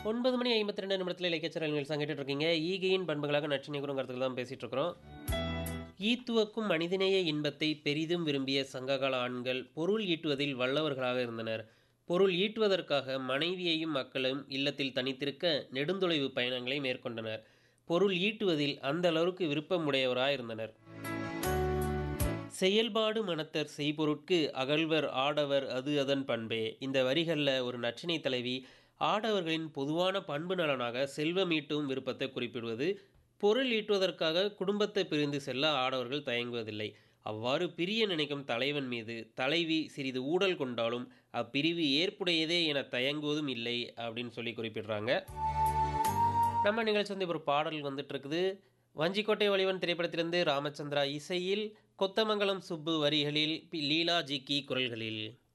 ஒன்பது மணி ஐம்பத்தி ரெண்டு நிமிடத்தில் இலக்கியச்சரல் நிகழ்ச்சி கேட்டுட்டு இருக்கீங்க ஈகையின் பண்புகளாக நச்சினை கருத்துக்கள் தான் பேசிட்டு இருக்கிறோம் ஈத்துவக்கும் மனிதநேய இன்பத்தை பெரிதும் விரும்பிய சங்ககால ஆண்கள் பொருள் ஈட்டுவதில் வல்லவர்களாக இருந்தனர் பொருள் ஈட்டுவதற்காக மனைவியையும் மக்களும் இல்லத்தில் தனித்திருக்க நெடுந்தொலைவு பயணங்களை மேற்கொண்டனர் பொருள் ஈட்டுவதில் அந்த அளவுக்கு விருப்பமுடையவராக இருந்தனர் செயல்பாடு மனத்தர் செய்பொருட்கு அகழ்வர் ஆடவர் அது அதன் பண்பே இந்த வரிகளில் ஒரு நச்சினை தலைவி ஆடவர்களின் பொதுவான பண்பு நலனாக செல்வம் ஈட்டும் விருப்பத்தை குறிப்பிடுவது பொருள் ஈட்டுவதற்காக குடும்பத்தை பிரிந்து செல்ல ஆடவர்கள் தயங்குவதில்லை அவ்வாறு பிரிய நினைக்கும் தலைவன் மீது தலைவி சிறிது ஊடல் கொண்டாலும் அப்பிரிவு ஏற்புடையதே என தயங்குவதும் இல்லை அப்படின்னு சொல்லி குறிப்பிடுறாங்க நம்ம நிகழ்ச்சி வந்து ஒரு பாடல் வந்துட்டு இருக்குது வஞ்சிக்கோட்டை வலிவன் திரைப்படத்திலிருந்து ராமச்சந்திரா இசையில் கொத்தமங்கலம் சுப்பு வரிகளில் பி- லீலா ஜிக்கி குரல்களில்